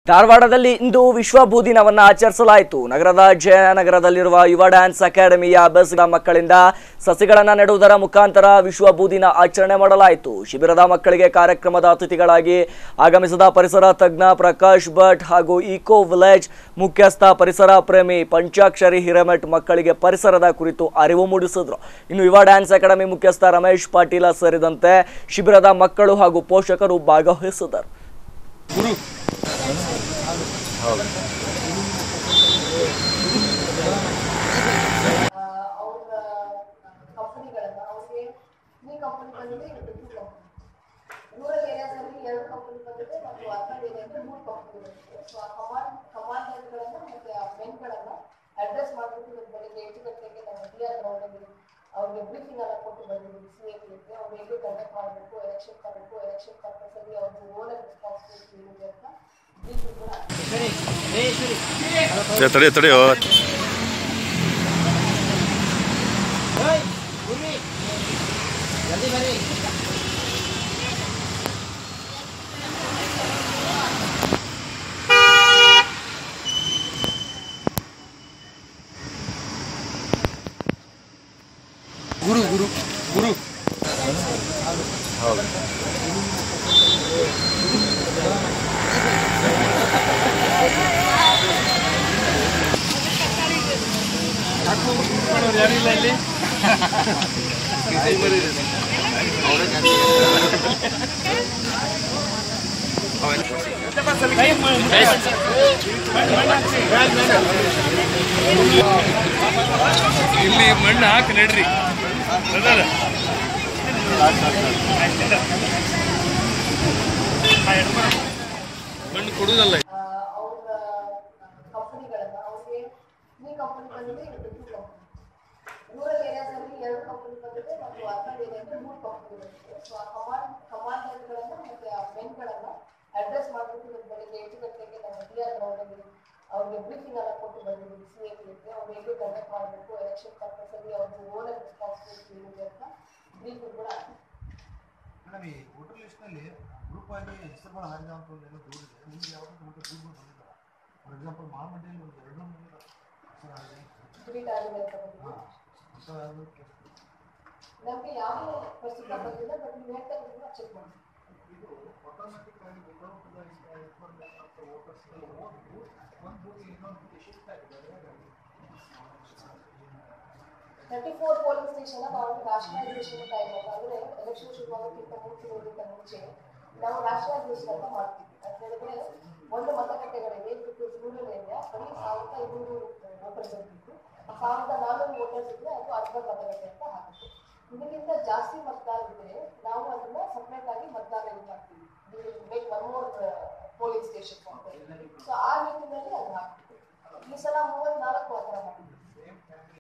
ಧಾರವಾಡದಲ್ಲಿ ಇಂದು ವಿಶ್ವ ಭೂ ದಿನವನ್ನು ಆಚರಿಸಲಾಯಿತು ನಗರದ ಜಯನಗರದಲ್ಲಿರುವ ಯುವ ಡ್ಯಾನ್ಸ್ ಅಕಾಡೆಮಿಯ ಬಸ್ಗಳ ಮಕ್ಕಳಿಂದ ಸಸಿಗಳನ್ನು ನೆಡುವುದರ ಮುಖಾಂತರ ವಿಶ್ವ ಭೂ ದಿನ ಆಚರಣೆ ಮಾಡಲಾಯಿತು ಶಿಬಿರದ ಮಕ್ಕಳಿಗೆ ಕಾರ್ಯಕ್ರಮದ ಅತಿಥಿಗಳಾಗಿ ಆಗಮಿಸಿದ ಪರಿಸರ ತಜ್ಞ ಪ್ರಕಾಶ್ ಭಟ್ ಹಾಗೂ ಇಕೋ ವಿಲೇಜ್ ಮುಖ್ಯಸ್ಥ ಪರಿಸರ ಪ್ರೇಮಿ ಪಂಚಾಕ್ಷರಿ ಹಿರೇಮಠ್ ಮಕ್ಕಳಿಗೆ ಪರಿಸರದ ಕುರಿತು ಅರಿವು ಮೂಡಿಸಿದ್ರು ಇನ್ನು ಯುವ ಡ್ಯಾನ್ಸ್ ಅಕಾಡೆಮಿ ಮುಖ್ಯಸ್ಥ ರಮೇಶ್ ಪಾಟೀಲ ಸೇರಿದಂತೆ ಶಿಬಿರದ ಮಕ್ಕಳು ಹಾಗೂ ಪೋಷಕರು ಭಾಗವಹಿಸಿದರು ಅವ್ರ ಕಂಪನಿಗಳನ್ನ ಅವ್ರಿಗೆ ಈ ಕಂಪನಿ ಬಂದಿದೆ ಇದು ಟು ಕಂಪನಿ ರೂರಲ್ ಏರಿಯಾಸಲ್ಲಿ ಎರಡು ಕಂಪನಿ ಬಂದಿದೆ ಮತ್ತು ಅರ್ಬನ್ ಏರಿಯಾದಲ್ಲಿ ಮೂರು ಕಂಪನಿ ಬಂದಿದೆ ಸೊ ಆ ಕಮಾಂಡ್ ಕಮಾಂಡರ್ಗಳನ್ನ ಮತ್ತೆ ಆ ಮೆನ್ಗಳನ್ನ ಅಡ್ರೆಸ್ ಮಾಡ್ಬಿಟ್ಟು ಇವತ್ತು ಬೆಳಿಗ್ಗೆ ಎಂಟು ಗಂಟೆಗೆ ನಮ್ಮ ಡಿ ಆರ್ ಗ್ರೌಂಡಲ್ಲಿ ಅವ್ರಿಗೆ ಬ್ರೀಫಿಂಗ್ ಎಲ್ಲ ಕೊಟ್ಟು ಬಂದಿದ್ದೀವಿ ಸಿ ಎ ಅವ್ರು ಹೇಗೆ ಕಂಡಕ್ಟ್ ಮಾಡಬೇಕು ಎಲೆಕ್ಷನ್ ತರಬೇಕು ಎಲೆಕ್ಷನ್ ಪರ್ಪಸಲ್ಲಿ ಅವ್ರಿಗೆ ಓನರ್ ರೆಸ್ಪಾನ್ಸಿಬಿಲಿಟಿ ಇದೆ ಅಂತ ಬ್ರೀಫಿಂಗ್ ಕೂಡ ಏ, ತಡಿ ತಡಿಯೋ ಗುರು ಗುರು ಗುರು ಯಾರಿಲ್ಲ ಇಲ್ಲಿ ಇಲ್ಲಿ ಮಣ್ಣು ಹಾಕಿ ನಡ್ರಿ ಅದಲ್ಲ ಮಣ್ಣು ಕೊಡುದಲ್ಲ ಅವ್ರ ಕಂಪನಿಗಳನ್ನ ಅವ್ರಿಗೆ ಈ ಕಂಪನಿ ಬಂದಿದೆ ಇದು ಟು ಕಂಪನಿ ರೂರಲ್ ಏರಿಯಾಸಲ್ಲಿ ಎರಡು ಕಂಪನಿ ಬಂದಿದೆ ಮತ್ತು ಅರ್ಬನ್ ಏರಿಯಾದಲ್ಲಿ ಮೂರು ಕಂಪನಿ ಬಂದಿದೆ ಸೊ ಆ ಕಮಾಂಡ್ ಕಮಾಂಡರ್ಗಳನ್ನ ಮತ್ತೆ ಆ ಮೆನ್ಗಳನ್ನ ಅಡ್ರೆಸ್ ಮಾಡ್ಬಿಟ್ಟು ಇವತ್ತು ಬೆಳಿಗ್ಗೆ ಎಂಟು ಗಂಟೆಗೆ ನಮ್ಮ ಡಿ ಆರ್ ಗ್ರೌಂಡಲ್ಲಿ ಅವ್ರಿಗೆ ಬ್ರೀಫಿಂಗ್ ಎಲ್ಲ ಕೊಟ್ಟು ಬಂದಿದ್ದೀವಿ ಸಿ ಎ ಅವ್ರು ಹೇಗೆ ಕಂಡಕ್ಟ್ ಮಾಡಬೇಕು ಎಲೆಕ್ಷನ್ ಪರ್ಪಸಲ್ಲಿ ಅವ್ರಿಗೆ ಓನರ್ ರೆಸ್ಪಾನ್ಸಿಬಿಲಿಟಿ ಇದೆ ಅಂತ ಬ್ರೀಫಿಂಗ್ ಕೂಡ ಆಗಿದೆ. ಮೇಡಮ್ ಈ ವೋಟರ್ ಲಿಸ್ಟ್ನಲ್ಲಿ ಗ್ರೂಪ್ ಆಗಿ ಹೆಸರುಗಳು ಹಾರಿದಂಥ ಒಂದು ಏನೋ ದೂರಿದೆ ನಿಮ್ಗೆ ಯಾವಾಗ ಮತ್ತೆ ಗ್ರೂಪ್ಗಳು ಬಂದಿದ್ದಾರೆ ಫಾರ್ ಎಕ್ಸಾಂಪಲ್ ಮಾಮಂಡಿಯಲ್ಲಿ ಒಂದು ಎರಡು ಮಂದಿ ಹೆಸರು ಹಾರಿದೆ ಡಿಲೀಟ್ ಆಗಿದೆ ಅಂತ ಬಂದಿದೆ ಹಾಂ ಅಂತ ಯಾವ್ದು ಕೇಸ್ ನಮಗೆ ಯಾವ ಪ್ರಸ್ತುತ ಬಂದಿಲ್ಲ ಬಟ್ ನೀವು ಹೇಳ್ತಾ ಇದ್ದೀರಾ ಚೆಕ್ ಮಾಡಿ ಇದು ಆಟೋಮೆಟಿಕ್ ಆಗಿ without the information of the voters ಒಂದು ಬೂತ್ ಇನ್ನೊಂದು ಶಿಫ್ಟ್ ಆಗಿದೆ ತರ್ಟಿ ಫೋರ್ ಪೋಲಿಂಗ್ ಸ್ಟೇಷನ್ ನಾವು ರಾಷ್ಟ್ರೀಯದೇಶನ ಟೈಮ್ ಅಂದ್ರೆ ಎಲೆಕ್ಷನ್ ಶುರುವಾಗೋಕ್ಕಿಂತ ಮುಂಚೆ ಇರೋದಕ್ಕಿಂತ ಮುಂಚೆ ನಾವು ರಾಷ್ಟ್ರೀಯದೇಶನ ಅಂತ ಮಾಡ್ತೀವಿ ಅಂತ ಹೇಳಿದ್ರೆ ಒಂದು ಮತಗಟ್ಟೆಗಳಿಗೆ ರೂರಲ್ ಏರಿಯಾ ಬರೀ ಸಾವಿರದ ಐನೂರು ವೋಟರ್ಸ್ ಇರ್ತಿತ್ತು ಆ ಸಾವಿರದ ನಾನ್ನೂರು ವೋಟರ್ಸ್ ಇದ್ರೆ ಅದು ಅರ್ಬನ್ ಮತಗಟ್ಟೆ ಅಂತ ಹಾಕಿತ್ತು ಇದಕ್ಕಿಂತ ಜಾಸ್ತಿ ಮತದಾರ ಇದ್ರೆ ನಾವು ಅದನ್ನ ಸಪ್ರೇಟ್ ಆಗಿ ಮತದಾರ ಇದು ಮಾಡ್ತೀವಿ make one more polling station so ಆ ನಿಟ್ಟಿನಲ್ಲಿ ಅದು ಹಾಕ್ತೀವಿ ಈ ಸಲ ಮೂವತ್ನಾಲ್ಕು ಆ ಥರ ಮಾಡಿದ್ವಿ